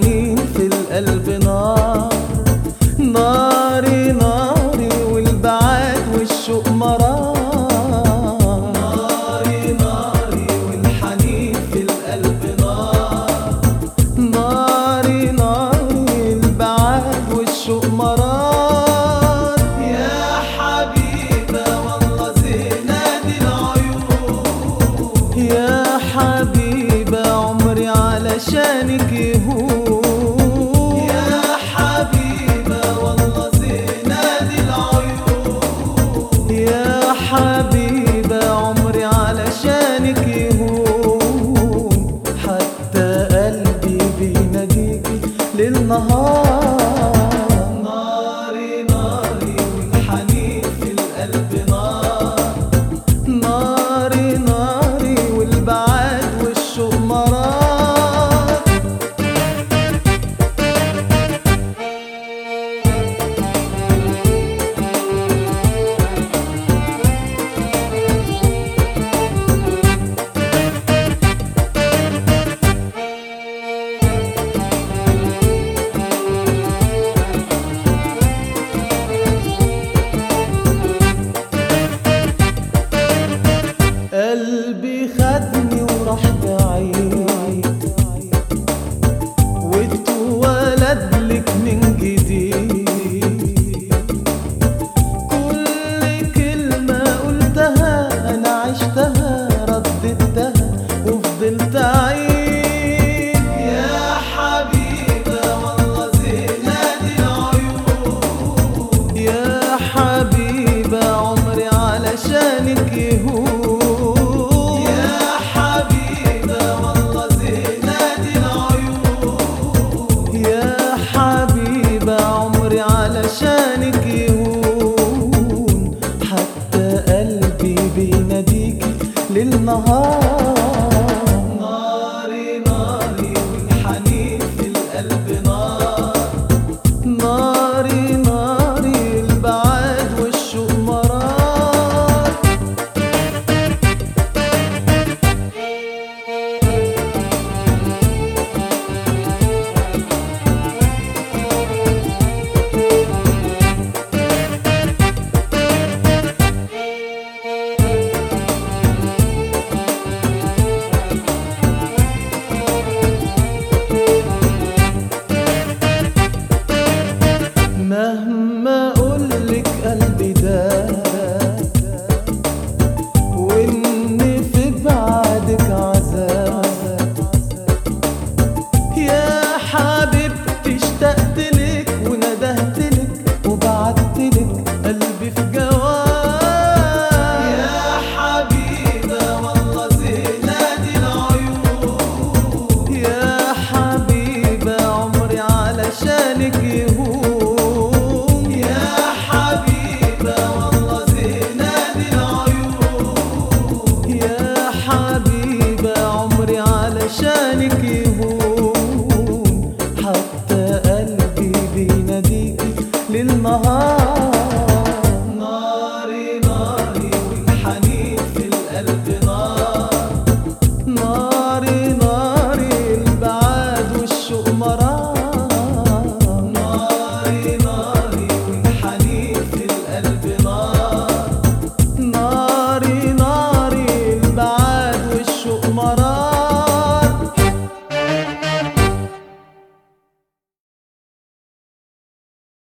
والحنين في القلب نار ناري ناري والبعاد والشوق مرار ناري ناري والحنين في القلب نار ناري ناري البعاد والشوق مرار يا حبيبة والله زينات العيون يا حبيبة عمري علشانك يهون يا حبيبة والله زينات العيون يا حبيبة عمري علشانك يهون حتى قلبي بيناديكي للنهار ناري ناري والحنين في القلب نار ناري ناري والبعاد والشوق مرار قلبي خدني وراح بعيد واتولد لك من جديد كل كلمة قلتها أنا عشتها رددتها وفضلت أعيد يا حبيبة والله زينات العيون يا حبيبة عمري علشانك يهون يا حبيبة والله زينات العيون يا حبيبة عمري علشانك يهون حتى قلبي بيناديكي للنهار ناري ناري والحنين في القلب نار ناري ناري البعاد والشوق مرار مهما اقولك قلبي ده وان في بعدك عذاب يا حبيبتي اشتقت لك وندهت لك وبعت لك قلبي في جواب يا حبيبة والله زينات العيون يا حبيبة عمري علشانك يهون يا حبيبة والله زينات العيون يا حبيبة عمري علشانك يهون حتى قلبي بيناديكي للنهار ناري ناري والحنين في القلب نار ناري ناري البعاد والشوق مرار ناري ناري والحنين في القلب نار